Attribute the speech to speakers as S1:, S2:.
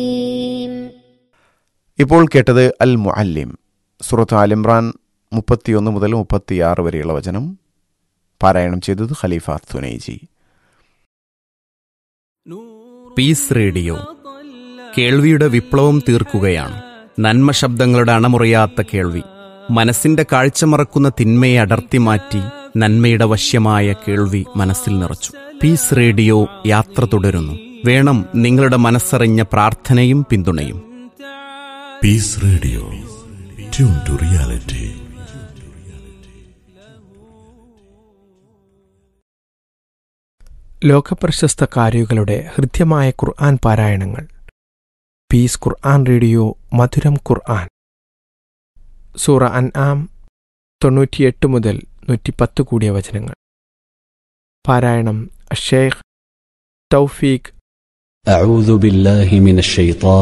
S1: ഇപ്പോൾ കേട്ടത് അൽ മുഅല്ലിം സുറത്ത് ആലിമ്രാൻ മുപ്പത്തിയൊന്ന് മുതൽ മുപ്പത്തിയാറ് വരെയുള്ള വചനം പാരായണം ചെയ്തത് ഖലീഫ തുനൈജി
S2: പീസ് റേഡിയോ കേൾവിയുടെ വിപ്ലവം തീർക്കുകയാണ് നന്മ ശബ്ദങ്ങളുടെ അണമുറിയാത്ത കേൾവി മനസ്സിന്റെ കാഴ്ച മറക്കുന്ന തിന്മയെ അടർത്തി മാറ്റി നന്മയുടെ വശ്യമായ കേൾവി മനസ്സിൽ നിറച്ചു പീസ് റേഡിയോ യാത്ര തുടരുന്നു വേണം നിങ്ങളുടെ മനസ്സറിഞ്ഞ പ്രാർത്ഥനയും പിന്തുണയും
S3: peace radio tune to reality
S4: ലോകപ്രശസ്ത കാരികളുടെ ഹൃദ്യമായ ഖുർആൻ പാരായണങ്ങൾ പീസ് ഖുർആൻ റേഡിയോ മധുരം ഖുർആൻ സൂറ അൻ ആം തൊണ്ണൂറ്റിയെട്ട് മുതൽ നൂറ്റിപ്പത്ത് കൂടിയ വചനങ്ങൾ പാരായണം ഷെയ്ഖ് തൗഫീഖ്
S5: أعوذ بالله من الشيطان